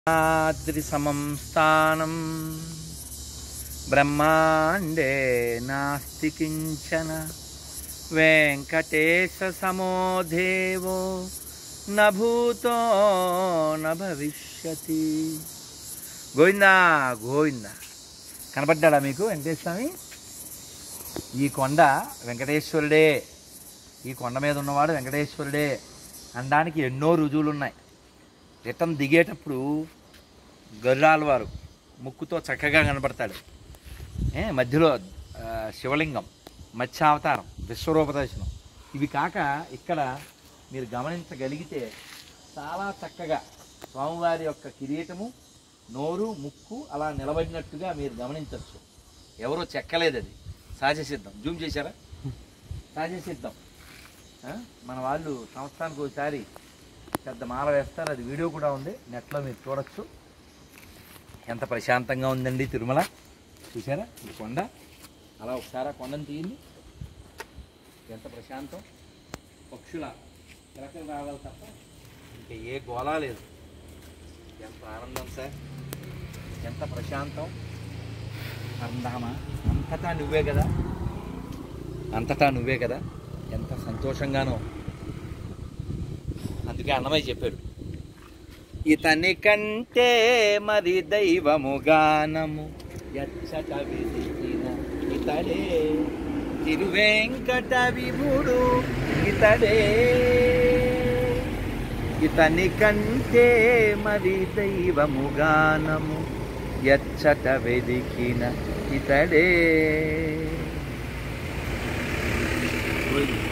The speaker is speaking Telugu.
ఆద్రిసమం స్థానం బ్రహ్మాండే నాస్తి కించన వెంకటేశ సమో దేవో న భూతో న భవిష్యతి గోవిందా గోవిందా కనపడ్డాడా మీకు వెంకటేశ్వర స్వామి ఈ కొండ వెంకటేశ్వరుడే ఈ కొండ మీద ఉన్నవాడు వెంకటేశ్వరుడే అనడానికి ఎన్నో రుజువులు ఉన్నాయి రిటర్న్ దిగేటప్పుడు గరుడాల వారు ముక్కుతో చక్కగా కనపడతాడు ఏ మధ్యలో ఆ, శివలింగం మత్స్యావతారం విశ్వరూప దర్శనం ఇవి కాక ఇక్కడ మీరు గమనించగలిగితే చాలా చక్కగా స్వామివారి యొక్క కిరీటము నోరు ముక్కు అలా నిలబడినట్టుగా మీరు గమనించవచ్చు ఎవరో చెక్కలేదు అది సహజ సిద్ధం జూమ్ చేశారా సహజ సిద్ధం ఆ? మన వాళ్ళు సంవత్సరానికి ఒకసారి పెద్ద మాల వేస్తారు అది వీడియో కూడా ఉంది నెట్లో మీరు చూడొచ్చు ఎంత ప్రశాంతంగా ఉందండి తిరుమల చూసారా ఈ కొండ అలా ఒకసారి ఆ కొండను తీయండి ఎంత ప్రశాంతం పక్షుల కిలకలు రావాలి తప్ప ఇంకా ఏ గోళా లేదు ఎంత ఆనందం సార్ ఎంత ప్రశాంతం అందామా అంతటా నువ్వే కదా అంతటా నువ్వే కదా ఎంత సంతోషంగానో అందుకే అన్నమయ్య చెప్పాడు ఇతని కంటే మరి దైవము గానము ఎచ్చట వెతికిన ఇతడే తిరువెంకట విభుడు ఇతడే ఇతని కంటే మరి దైవము గానము ఎచ్చట వెదికిన ఇతడే